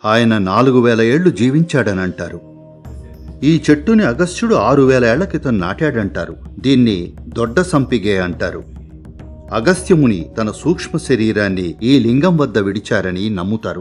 ఆయన నాలుగు వేల ఏళ్లు జీవించాడని అంటారు ఈ చెట్టుని అగస్త్యుడు ఆరు వేల ఏళ్ల క్రితం నాటాడంటారు దీన్ని దొడ్డ సంపిగే అంటారు అగస్త్యముని తన సూక్ష్మ శరీరాన్ని ఈ లింగం వద్ద విడిచారని నమ్ముతారు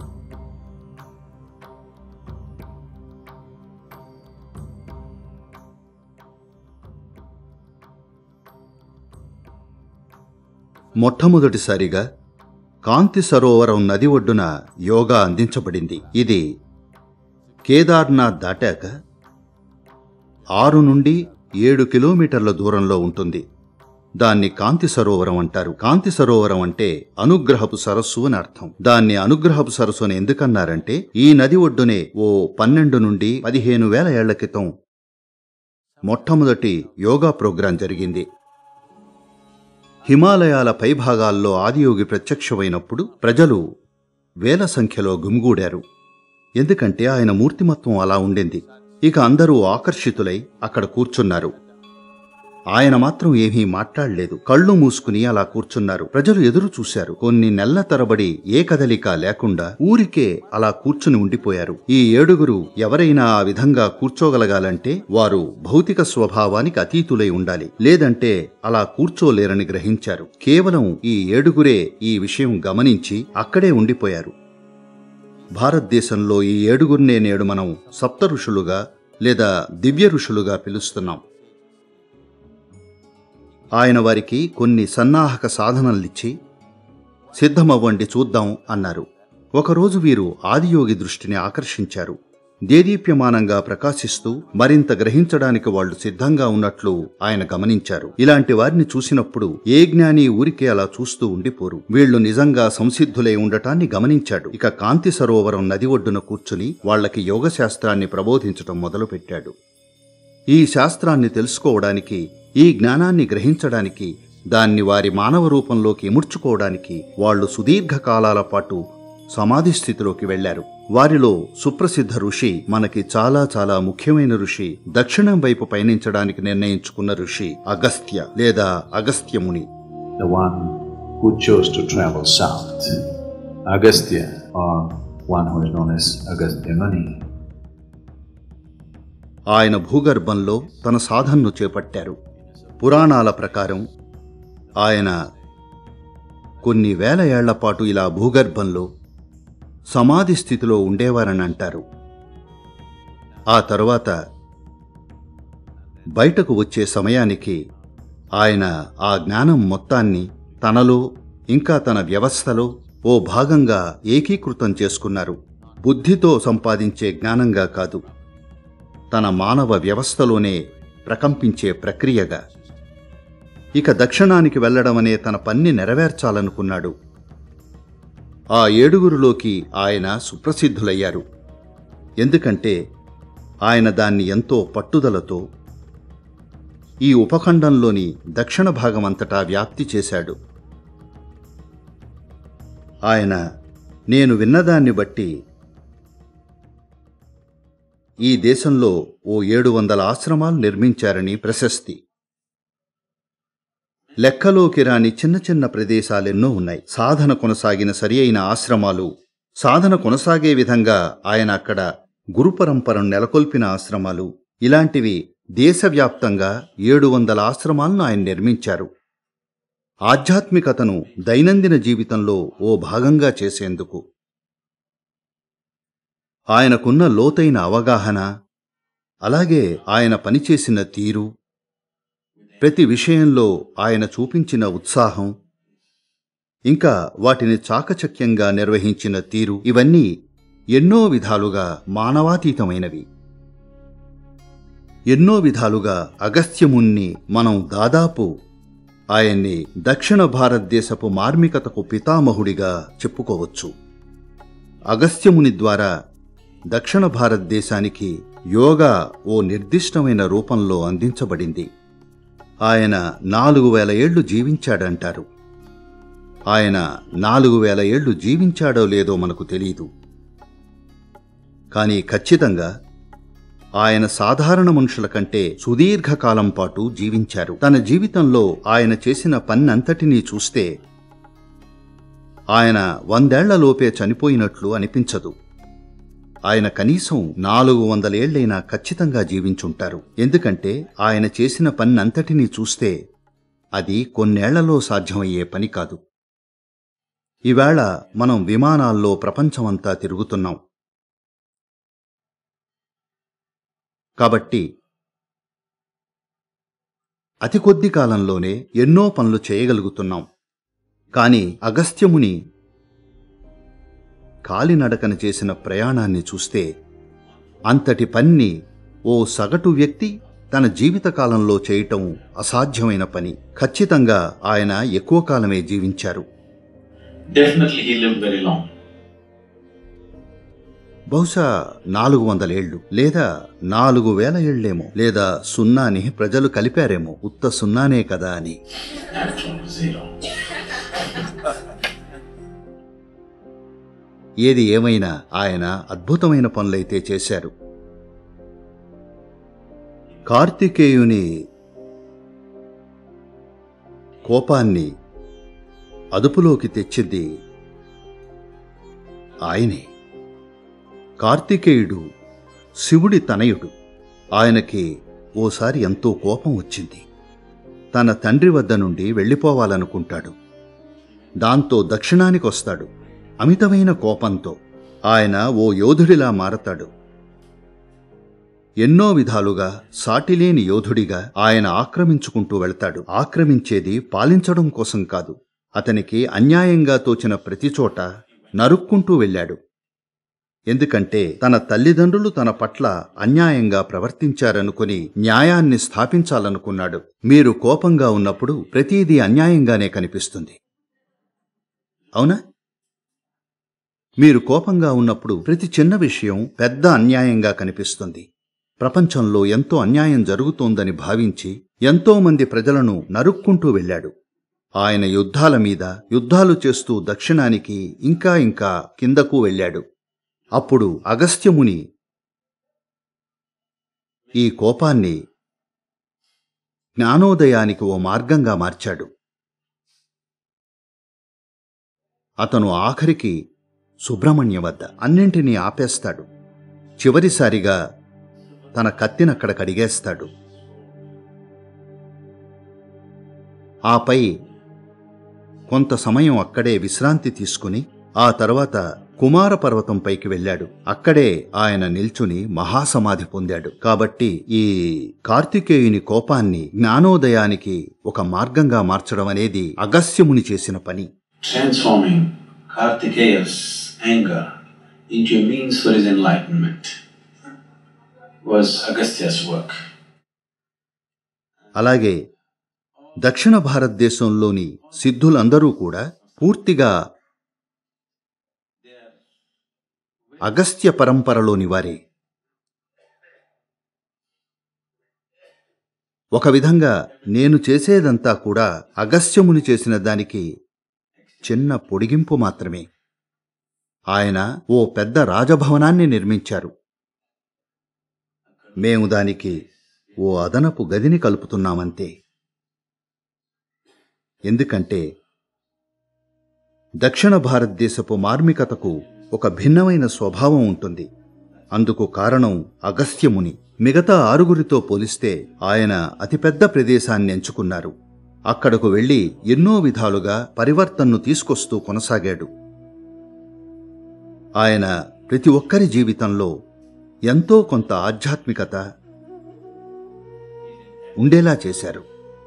మొట్టమొదటిసారిగా కాంతి సరోవరం నది ఒడ్డున యోగా అందించబడింది ఇది కేదార్నాథ్ దాటాక ఆరు నుండి ఏడు కిలోమీటర్ల దూరంలో ఉంటుంది దాన్ని కాంతి సరోవరం అంటారు కాంతి సరోవరం అంటే అనుగ్రహపు సరస్సు అని అర్థం దాన్ని అనుగ్రహపు సరస్సు అని ఎందుకన్నారంటే ఈ నది ఒడ్డునే ఓ పన్నెండు నుండి పదిహేను వేల ఏళ్ల క్రితం మొట్టమొదటి యోగా ప్రోగ్రాం జరిగింది హిమాలయాల పైభాగాల్లో ఆదియోగి ప్రత్యక్షమైనప్పుడు ప్రజలు వేల సంఖ్యలో గుమిగూడారు ఎందుకంటే ఆయన మూర్తిమత్వం అలా ఉండింది ఇక అందరూ ఆకర్షితులై అక్కడ కూర్చున్నారు ఆయన మాత్రం ఏమీ మాట్లాడలేదు కళ్ళు మూసుకుని అలా కూర్చున్నారు ప్రజలు ఎదురు చూశారు కొన్ని నెలల తరబడి ఏ కదలిక లేకుండా ఊరికే అలా కూర్చుని ఉండిపోయారు ఈ ఏడుగురు ఎవరైనా ఆ విధంగా కూర్చోగలగాలంటే వారు భౌతిక స్వభావానికి అతీతులై ఉండాలి లేదంటే అలా కూర్చోలేరని గ్రహించారు కేవలం ఈ ఏడుగురే ఈ విషయం గమనించి అక్కడే ఉండిపోయారు భారతదేశంలో ఈ ఏడుగురినే నేడు మనం సప్త ఋషులుగా లేదా దివ్య ఋషులుగా పిలుస్తున్నాం ఆయన వారికి కొన్ని సన్నాహక సాధనలిచ్చి సిద్ధమవ్వండి చూద్దాం అన్నారు ఒకరోజు వీరు ఆదియోగి దృష్టిని ఆకర్షించారు దేదీప్యమానంగా ప్రకాశిస్తూ మరింత గ్రహించడానికి వాళ్ళు సిద్ధంగా ఉన్నట్లు ఆయన గమనించారు ఇలాంటి వారిని చూసినప్పుడు ఏ జ్ఞాని ఊరికే అలా చూస్తూ ఉండిపోరు వీళ్లు నిజంగా సంసిద్ధులై ఉండటాన్ని గమనించాడు ఇక కాంతి సరోవరం నది ఒడ్డున కూర్చుని వాళ్ళకి యోగ శాస్త్రాన్ని ప్రబోధించటం మొదలుపెట్టాడు ఈ శాస్త్రాన్ని తెలుసుకోవడానికి ఈ జ్ఞానాన్ని గ్రహించడానికి దాన్ని వారి మానవ రూపంలోకి ఇముడ్చుకోవడానికి వాళ్ళు సుదీర్ఘ కాలాల పాటు సమాధి స్థితిలోకి వెళ్లారు వారిలో సుప్రసిద్ధ ఋషి మనకి చాలా చాలా ముఖ్యమైన ఋషి దక్షిణం వైపు పయనించడానికి నిర్ణయించుకున్న ఋషి అగస్త్య లేదా Agastyamuni the one who chose to travel south, Agastya, or one who is known as Agastya Muni. ఆయన భూగర్భంలో తన సాధనను చేపట్టారు పురాణాల ప్రకారం ఆయన కొన్ని వేల ఏళ్ల పాటు ఇలా భూగర్భంలో సమాధి స్థితిలో ఉండేవారని అంటారు ఆ తరువాత బయటకు వచ్చే సమయానికి ఆయన ఆ జ్ఞానం మొత్తాన్ని తనలో ఇంకా తన వ్యవస్థలో ఓ భాగంగా ఏకీకృతం చేసుకున్నారు బుద్ధితో సంపాదించే జ్ఞానంగా కాదు తన మానవ వ్యవస్థలోనే ప్రకంపించే ప్రక్రియగా ఇక దక్షిణానికి వెళ్లడం అనే తన పన్ని నెరవేర్చాలనుకున్నాడు ఆ ఏడుగురులోకి ఆయన సుప్రసిద్ధులయ్యారు ఎందుకంటే ఆయన దాన్ని ఎంతో పట్టుదలతో ఈ ఉపఖండంలోని దక్షిణ భాగమంతటా వ్యాప్తి చేశాడు ఆయన నేను విన్నదాన్ని బట్టి ఈ దేశంలో ఓ ఏడు వందల ఆశ్రమాలు నిర్మించారని ప్రశస్తి లెక్కలోకి రాని చిన్న చిన్న ప్రదేశాలెన్నో ఉన్నాయి సాధన కొనసాగిన సరి అయిన ఆశ్రమాలు సాధన కొనసాగే విధంగా ఆయన అక్కడ గురు పరంపరను నెలకొల్పిన ఆశ్రమాలు ఇలాంటివి దేశవ్యాప్తంగా ఏడు వందల ఆశ్రమాలను ఆయన నిర్మించారు ఆధ్యాత్మికతను దైనందిన జీవితంలో ఓ భాగంగా చేసేందుకు ఆయనకున్న లోతైన అవగాహన అలాగే ఆయన పనిచేసిన తీరు ప్రతి విషయంలో ఆయన చూపించిన ఉత్సాహం ఇంకా వాటిని చాకచక్యంగా నిర్వహించిన తీరు ఇవన్నీ ఎన్నో విధాలుగా మానవాతీతమైనవి ఎన్నో విధాలుగా అగస్త్యముణ్ణి మనం దాదాపు ఆయన్ని దక్షిణ భారతదేశపు మార్మికతకు పితామహుడిగా చెప్పుకోవచ్చు అగస్త్యముని ద్వారా దక్షిణ భారతదేశానికి యోగా ఓ నిర్దిష్టమైన రూపంలో అందించబడింది ఆయన నాలుగు వేల ఏళ్లు జీవించాడంటారు ఆయన నాలుగు వేల ఏళ్లు జీవించాడో లేదో మనకు తెలియదు కానీ ఖచ్చితంగా ఆయన సాధారణ మనుషుల కంటే సుదీర్ఘకాలం పాటు జీవించారు తన జీవితంలో ఆయన చేసిన పన్నంతటినీ చూస్తే ఆయన వందేళ్లలోపే చనిపోయినట్లు అనిపించదు ఆయన కనీసం నాలుగు వందలేళ్లైనా ఖచ్చితంగా జీవించుంటారు ఎందుకంటే ఆయన చేసిన పన్నంతటినీ చూస్తే అది కొన్నేళ్లలో సాధ్యమయ్యే పని కాదు ఈవేళ మనం విమానాల్లో ప్రపంచమంతా తిరుగుతున్నాం కాబట్టి అతి కొద్ది కాలంలోనే ఎన్నో పనులు చేయగలుగుతున్నాం కాని అగస్త్యముని కాలినడకన చేసిన ప్రయాణాన్ని చూస్తే అంతటి పన్ని ఓ సగటు వ్యక్తి తన జీవితకాలంలో చేయటం అసాధ్యమైన పని ఖచ్చితంగా ఆయన ఎక్కువ కాలమే జీవించారు Definitely, he lived very long. బహుశా నాలుగు వందలేళ్లు లేదా నాలుగు వేల ఏళ్లేమో లేదా సున్నాని ప్రజలు కలిపారేమో ఉత్త సున్నానే కదా అని Natural zero. ఏది ఏమైనా ఆయన అద్భుతమైన పనులైతే చేశారు కార్తికేయుని కోపాన్ని అదుపులోకి తెచ్చింది ఆయనే కార్తికేయుడు శివుడి తనయుడు ఆయనకి ఓసారి ఎంతో కోపం వచ్చింది తన తండ్రి వద్ద నుండి వెళ్ళిపోవాలనుకుంటాడు దాంతో దక్షిణానికి వస్తాడు అమితమైన కోపంతో ఆయన ఓ యోధుడిలా మారతాడు ఎన్నో విధాలుగా సాటిలేని యోధుడిగా ఆయన ఆక్రమించుకుంటూ వెళ్తాడు ఆక్రమించేది పాలించడం కోసం కాదు అతనికి అన్యాయంగా తోచిన ప్రతి చోట నరుక్కుంటూ వెళ్ళాడు ఎందుకంటే తన తల్లిదండ్రులు తన పట్ల అన్యాయంగా ప్రవర్తించారనుకుని న్యాయాన్ని స్థాపించాలనుకున్నాడు మీరు కోపంగా ఉన్నప్పుడు ప్రతిదీ అన్యాయంగానే కనిపిస్తుంది అవునా మీరు కోపంగా ఉన్నప్పుడు ప్రతి చిన్న విషయం పెద్ద అన్యాయంగా కనిపిస్తుంది ప్రపంచంలో ఎంతో అన్యాయం జరుగుతోందని భావించి ఎంతో మంది ప్రజలను నరుక్కుంటూ వెళ్ళాడు ఆయన యుద్ధాల మీద యుద్ధాలు చేస్తూ దక్షిణానికి ఇంకా ఇంకా కిందకు వెళ్ళాడు అప్పుడు అగస్త్యముని ఈ కోపాన్ని జ్ఞానోదయానికి ఓ మార్గంగా మార్చాడు అతను ఆఖరికి సుబ్రహ్మణ్య వద్ద అన్నింటినీ ఆపేస్తాడు చివరిసారిగా తన కత్తినక్కడ కడిగేస్తాడు ఆపై కొంత సమయం అక్కడే విశ్రాంతి తీసుకుని ఆ తర్వాత కుమార పర్వతంపైకి వెళ్ళాడు అక్కడే ఆయన నిల్చుని మహాసమాధి పొందాడు కాబట్టి ఈ కార్తికేయుని కోపాన్ని జ్ఞానోదయానికి ఒక మార్గంగా మార్చడం అనేది అగస్త్యముని చేసిన పని Transforming Kartikeya's anger into a means for his enlightenment was Agastya's work. అలాగే దక్షిణ భారతదేశంలోని సిద్ధులందరూ కూడా పూర్తిగా అగస్త్య పరంపరలోని వారే ఒక విధంగా నేను చేసేదంతా కూడా అగస్త్యముని చేసిన దానికి చిన్న పొడిగింపు మాత్రమే ఆయన ఓ పెద్ద రాజభవనాన్ని నిర్మించారు మేము దానికి ఓ అదనపు గదిని కలుపుతున్నామంతే ఎందుకంటే దక్షిణ భారతదేశపు మార్మికతకు ఒక భిన్నమైన స్వభావం ఉంటుంది అందుకు కారణం అగస్త్యముని మిగతా ఆరుగురితో పోలిస్తే ఆయన అతిపెద్ద ప్రదేశాన్ని ఎంచుకున్నారు అక్కడకు వెళ్లి ఎన్నో విధాలుగా పరివర్తనను తీసుకొస్తూ కొనసాగాడు ఆయన ప్రతి ఒక్కరి జీవితంలో ఎంతో కొంత ఆధ్యాత్మికత ఉండేలా చేశారు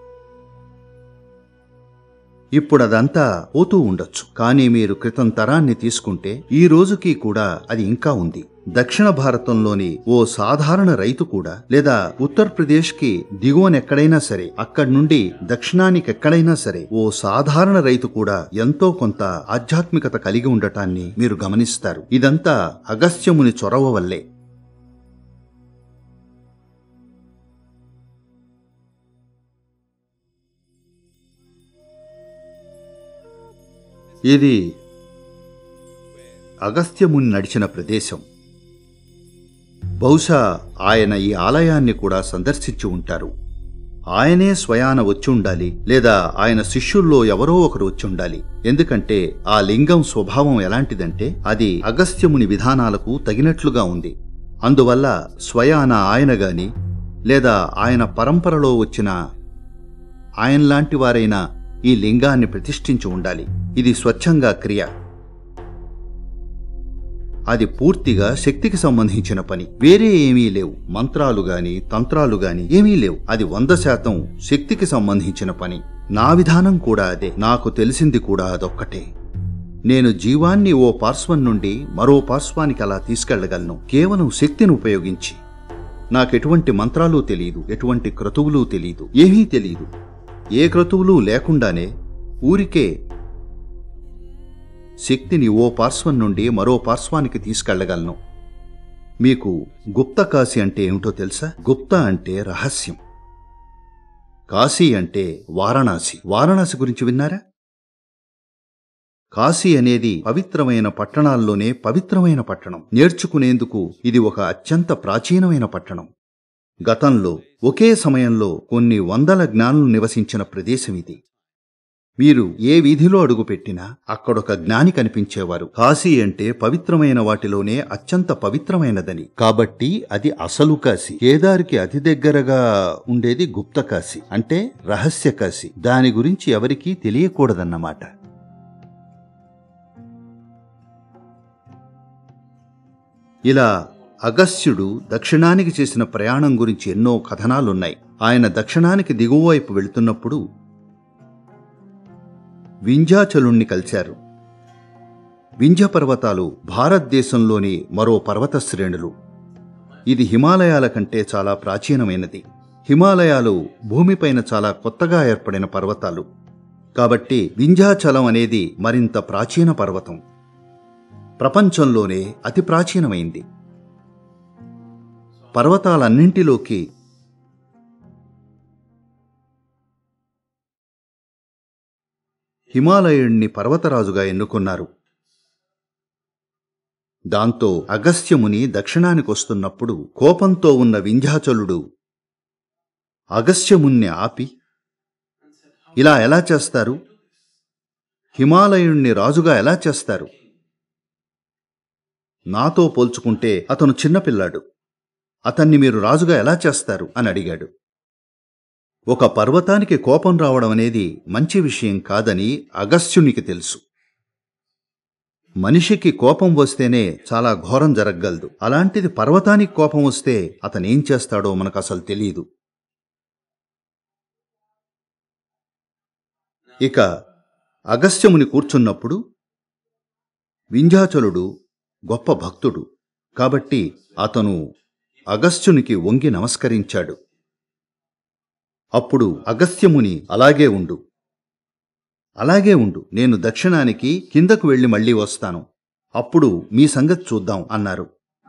ఇప్పుడు అదంతా పోతూ ఉండొచ్చు కానీ మీరు క్రితం తరాన్ని తీసుకుంటే ఈ రోజుకి కూడా అది ఇంకా ఉంది దక్షిణ భారతంలోని ఓ సాధారణ రైతు కూడా లేదా ఉత్తరప్రదేశ్కి దిగువనెక్కడైనా సరే అక్కడి నుండి దక్షిణానికి ఎక్కడైనా సరే ఓ సాధారణ రైతు కూడా ఎంతో కొంత ఆధ్యాత్మికత కలిగి ఉండటాన్ని మీరు గమనిస్తారు ఇదంతా అగస్త్యముని చొరవ వల్లే ఇది అగస్త్యముని నడిచిన ప్రదేశం బహుశా ఆయన ఈ ఆలయాన్ని కూడా సందర్శించి ఉంటారు ఆయనే స్వయాన వచ్చి ఉండాలి లేదా ఆయన శిష్యుల్లో ఎవరో ఒకరు వచ్చి ఉండాలి ఎందుకంటే ఆ లింగం స్వభావం ఎలాంటిదంటే అది అగస్త్యముని విధానాలకు తగినట్లుగా ఉంది అందువల్ల స్వయాన ఆయన గాని లేదా ఆయన పరంపరలో వచ్చిన ఆయనలాంటి వారైనా ఈ లింగాన్ని ప్రతిష్ఠించి ఉండాలి ఇది స్వచ్ఛంగా క్రియ అది పూర్తిగా శక్తికి సంబంధించిన పని వేరే ఏమీ లేవు మంత్రాలు గాని తంత్రాలు గాని ఏమీ లేవు అది వంద శాతం శక్తికి సంబంధించిన పని నా విధానం కూడా అదే నాకు తెలిసింది కూడా అదొక్కటే నేను జీవాన్ని ఓ పార్శ్వం నుండి మరో పార్శ్వానికి అలా తీసుకెళ్లగలను కేవలం శక్తిని ఉపయోగించి నాకెటువంటి మంత్రాలు తెలియదు ఎటువంటి క్రతువులు తెలియదు ఏమీ తెలియదు ఏ క్రతువులు లేకుండానే ఊరికే శక్తిని ఓ పార్శ్వం నుండి మరో పార్శ్వానికి తీసుకెళ్లగలను మీకు గుప్త కాశీ అంటే ఏమిటో తెలుసా గుప్త అంటే రహస్యం కాశీ అంటే వారణాసి వారణాసి గురించి విన్నారా కాశీ అనేది పవిత్రమైన పట్టణాల్లోనే పవిత్రమైన పట్టణం నేర్చుకునేందుకు ఇది ఒక అత్యంత ప్రాచీనమైన పట్టణం గతంలో ఒకే సమయంలో కొన్ని వందల జ్ఞానులు నివసించిన ప్రదేశం ఇది మీరు ఏ వీధిలో అడుగుపెట్టినా అక్కడొక జ్ఞాని కనిపించేవారు కాశీ అంటే పవిత్రమైన వాటిలోనే అత్యంత పవిత్రమైనదని కాబట్టి అది అసలు కాశీ కేదారికి అతి దగ్గరగా ఉండేది గుప్త కాశీ అంటే రహస్య కాశీ దాని గురించి ఎవరికీ తెలియకూడదన్నమాట ఇలా అగస్త్యుడు దక్షిణానికి చేసిన ప్రయాణం గురించి ఎన్నో కథనాలున్నాయి ఆయన దక్షిణానికి దిగువ వైపు వెళుతున్నప్పుడు వింధ్యాచలుణ్ణి కలిశారు వింధ్య పర్వతాలు భారతదేశంలోని మరో పర్వత శ్రేణులు ఇది హిమాలయాల కంటే చాలా ప్రాచీనమైనది హిమాలయాలు భూమిపైన చాలా కొత్తగా ఏర్పడిన పర్వతాలు కాబట్టి వింధ్యాచలం అనేది మరింత ప్రాచీన పర్వతం ప్రపంచంలోనే అతి ప్రాచీనమైంది పర్వతాలన్నింటిలోకి హిమాలయుణ్ణి పర్వతరాజుగా ఎన్నుకున్నారు దాంతో అగస్త్యముని దక్షిణానికొస్తున్నప్పుడు కోపంతో ఉన్న వింధ్యాచలుడు అగస్త్యముణ్ణి ఆపి ఇలా ఎలా చేస్తారు హిమాలయుణ్ణి రాజుగా ఎలా చేస్తారు నాతో పోల్చుకుంటే అతను చిన్నపిల్లాడు అతన్ని మీరు రాజుగా ఎలా చేస్తారు అని అడిగాడు ఒక పర్వతానికి కోపం రావడం అనేది మంచి విషయం కాదని అగస్త్యునికి తెలుసు మనిషికి కోపం వస్తేనే చాలా ఘోరం జరగగలదు అలాంటిది పర్వతానికి కోపం వస్తే అతనేం చేస్తాడో మనకు అసలు తెలియదు ఇక అగస్త్యముని కూర్చున్నప్పుడు వింధ్యాచలుడు గొప్ప భక్తుడు కాబట్టి అతను అగస్త్యునికి వంగి నమస్కరించాడు అప్పుడు అగస్త్యముని అలాగే ఉండు అలాగే ఉండు నేను దక్షిణానికి కిందకు వెళ్ళి మళ్ళీ వస్తాను అప్పుడు మీ సంగతి చూద్దాం అన్నారు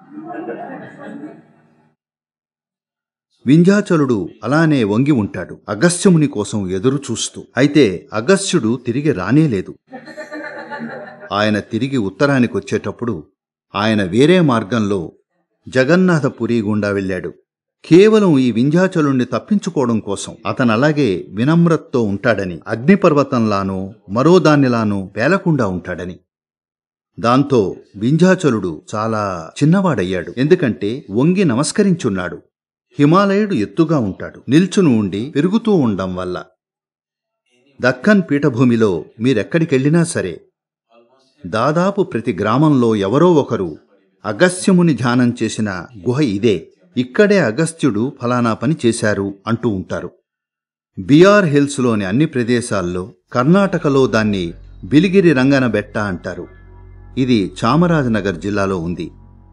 వింధ్యాచలుడు అలానే వంగి ఉంటాడు అగస్త్యముని కోసం ఎదురు చూస్తూ అయితే అగస్త్యుడు తిరిగి రానేలేదు ఆయన తిరిగి ఉత్తరానికి వచ్చేటప్పుడు ఆయన వేరే మార్గంలో జగన్నాథపురి గుండా వెళ్ళాడు కేవలం ఈ వింధ్యాచలుణ్ణి తప్పించుకోవడం కోసం అతను అలాగే వినమ్రతతో ఉంటాడని అగ్నిపర్వతంలానో మరో దానిలానో పేలకుండా ఉంటాడని దాంతో వింధ్యాచలుడు చాలా చిన్నవాడయ్యాడు ఎందుకంటే వంగి నమస్కరించున్నాడు హిమాలయుడు ఎత్తుగా ఉంటాడు నిల్చును ఉండి పెరుగుతూ ఉండం వల్ల దక్కన్ పీఠభూమిలో మీరెక్కడికెళ్ళినా సరే దాదాపు ప్రతి గ్రామంలో ఎవరో ఒకరు అగస్త్యముని ధ్యానం చేసిన గుహ ఇదే ఇక్కడే అగస్త్యుడు ఫలానా పని చేశారు అంటూ ఉంటారు బిఆర్ హిల్స్లోని అన్ని ప్రదేశాల్లో కర్ణాటకలో దాన్ని బిలిగిరి రంగన బెట్ట అంటారు ఇది చామరాజనగర్ జిల్లాలో ఉంది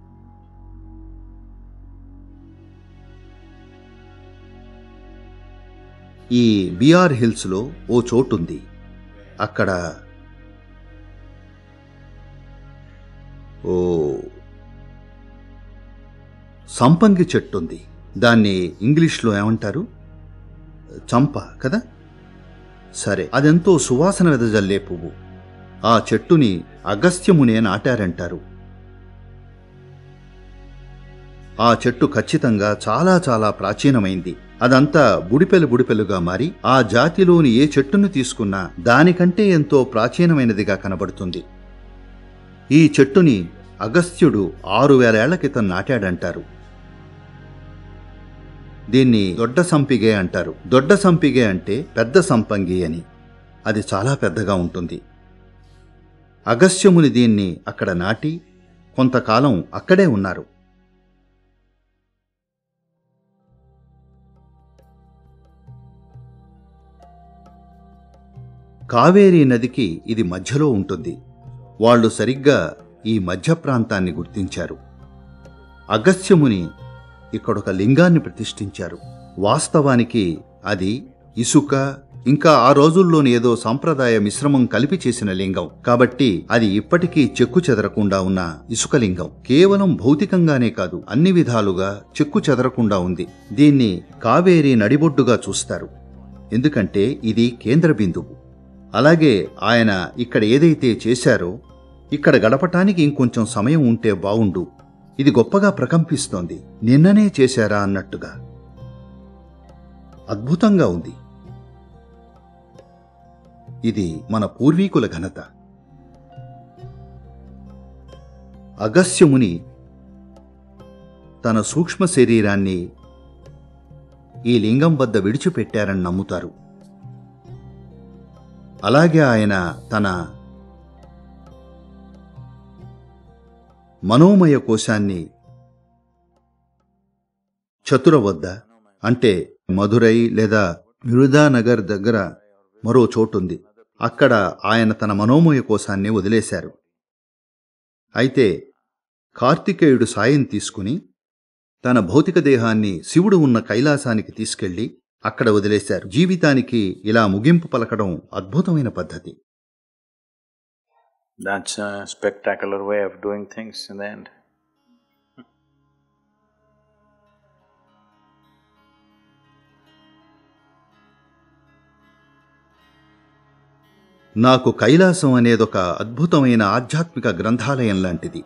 ఈ బిఆర్ హిల్స్లో ఓ చోటుంది అక్కడ ఓ సంపంగి చెట్టుంది దాన్ని ఇంగ్లీష్లో ఏమంటారు చంప కదా సరే అదెంతో సువాసన వెదజల్లే పువ్వు ఆ చెట్టుని అగస్త్యమునే నాటారంటారు ఆ చెట్టు ఖచ్చితంగా చాలా చాలా ప్రాచీనమైంది అదంతా బుడిపెలు బుడిపెలుగా మారి ఆ జాతిలోని ఏ చెట్టును తీసుకున్నా దానికంటే ఎంతో ప్రాచీనమైనదిగా కనబడుతుంది ఈ చెట్టుని అగస్త్యుడు ఆరు వేలేళ్ల క్రితం నాటాడంటారు దీన్ని దొడ్డ సంపిగే అంటారు దొడ్డ సంపిగే అంటే పెద్ద సంపంగి అని అది చాలా పెద్దగా ఉంటుంది అగస్త్యముని దీన్ని అక్కడ నాటి కొంతకాలం అక్కడే ఉన్నారు కావేరీ నదికి ఇది మధ్యలో ఉంటుంది వాళ్ళు సరిగ్గా ఈ మధ్య ప్రాంతాన్ని గుర్తించారు అగస్త్యముని ఇక్కడొక లింగాన్ని ప్రతిష్ఠించారు వాస్తవానికి అది ఇసుక ఇంకా ఆ రోజుల్లోని ఏదో సంప్రదాయ మిశ్రమం కలిపి చేసిన లింగం కాబట్టి అది ఇప్పటికీ చెక్కు చెదరకుండా ఉన్న ఇసుక లింగం కేవలం భౌతికంగానే కాదు అన్ని విధాలుగా చెక్కు చెదరకుండా ఉంది దీన్ని కావేరీ నడిబొడ్డుగా చూస్తారు ఎందుకంటే ఇది కేంద్ర బిందువు అలాగే ఆయన ఇక్కడ ఏదైతే చేశారో ఇక్కడ గడపటానికి ఇంకొంచెం సమయం ఉంటే బావుండు ఇది గొప్పగా ప్రకంపిస్తోంది నిన్ననే చేశారా అన్నట్టుగా అద్భుతంగా ఉంది ఇది మన పూర్వీకుల ఘనత అగస్యముని తన సూక్ష్మ శరీరాన్ని ఈ లింగం వద్ద విడిచిపెట్టారని నమ్ముతారు అలాగే ఆయన తన మనోమయ కోశాన్ని చతుర వద్ద అంటే మధురై లేదా మిరుదానగర్ దగ్గర మరో చోటుంది అక్కడ ఆయన తన మనోమయ కోశాన్ని వదిలేశారు అయితే కార్తికేయుడు సాయం తీసుకుని తన భౌతిక దేహాన్ని శివుడు ఉన్న కైలాసానికి తీసుకెళ్లి అక్కడ వదిలేశారు జీవితానికి ఇలా ముగింపు పలకడం అద్భుతమైన పద్ధతి That's a spectacular way of doing things in the end. నాకు కైలాసం అనేదొక అద్భుతమైన ఆధ్యాత్మిక గ్రంథాలయం లాంటిది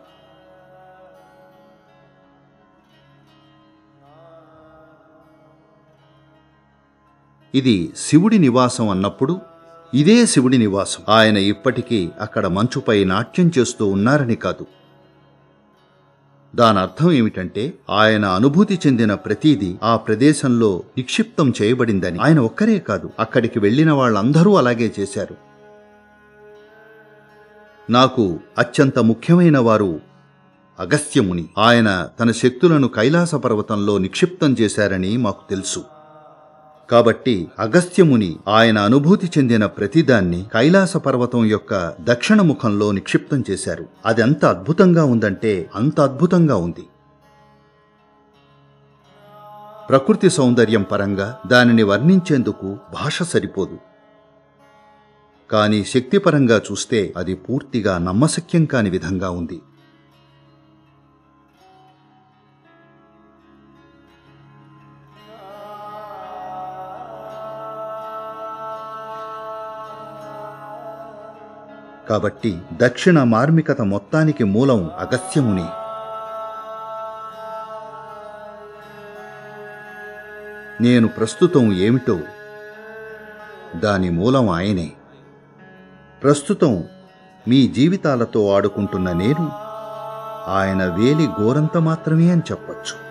ఇది శివుడి నివాసం అన్నప్పుడు ఇదే శివుడి నివాసం ఆయన ఇప్పటికీ అక్కడ మంచుపై నాట్యం చేస్తూ ఉన్నారని కాదు దాని అర్థం ఏమిటంటే ఆయన అనుభూతి చెందిన ప్రతీది ఆ ప్రదేశంలో నిక్షిప్తం చేయబడిందని ఆయన ఒక్కరే కాదు అక్కడికి వెళ్ళిన వాళ్ళందరూ అలాగే చేశారు నాకు అత్యంత ముఖ్యమైన వారు అగస్త్యముని ఆయన తన శక్తులను కైలాస పర్వతంలో నిక్షిప్తం చేశారని మాకు తెలుసు కాబట్టి అగస్త్యముని ఆయన అనుభూతి చెందిన ప్రతిదాన్ని కైలాస పర్వతం యొక్క దక్షిణ ముఖంలో నిక్షిప్తం చేశారు అది ఎంత అద్భుతంగా ఉందంటే అంత అద్భుతంగా ఉంది ప్రకృతి సౌందర్యం పరంగా దానిని వర్ణించేందుకు భాష సరిపోదు కానీ శక్తిపరంగా చూస్తే అది పూర్తిగా నమ్మశక్యం కాని విధంగా ఉంది కాబట్టి దక్షిణ మార్మికత మొత్తానికి మూలం అగస్త్యముని నేను ప్రస్తుతం ఏమిటో దాని మూలం ఆయనే ప్రస్తుతం మీ జీవితాలతో ఆడుకుంటున్న నేను ఆయన వేలి గోరంత మాత్రమే అని చెప్పొచ్చు